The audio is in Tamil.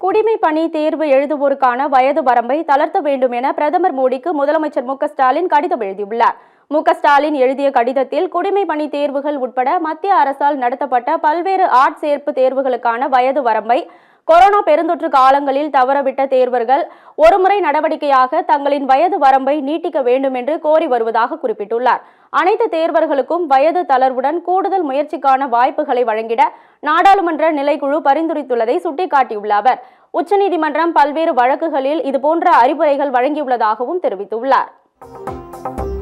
குடிமை பணி தேர்வு எழுதுவோருக்கான வயது வரம்பை தளர்த்த வேண்டும் என பிரதமர் மோடிக்கு முதலமைச்சர் மு க ஸ்டாலின் கடிதம் எழுதியுள்ளார் மு க ஸ்டாலின் எழுதிய கடிதத்தில் குடிமை பணி தேர்வுகள் உட்பட மத்திய அரசால் நடத்தப்பட்ட பல்வேறு ஆட்சேர்ப்பு தேர்வுகளுக்கான வயது வரம்பை கொரோனா பெருந்தொற்று காலங்களில் தவறவிட்ட தேர்வர்கள் ஒருமுறை நடவடிக்கையாக தங்களின் வயது வரம்பை நீட்டிக்க வேண்டும் என்று கோரி வருவதாக குறிப்பிட்டுள்ளார் அனைத்து தேர்வர்களுக்கும் வயது தளர்வுடன் கூடுதல் முயற்சிக்கான வாய்ப்புகளை வழங்கிட நாடாளுமன்ற நிலைக்குழு பரிந்துரைத்துள்ளதை சுட்டிக்காட்டியுள்ள அவர் உச்சநீதிமன்றம் பல்வேறு வழக்குகளில் இதுபோன்ற அறிவுரைகள் வழங்கியுள்ளதாகவும் தெரிவித்துள்ளார்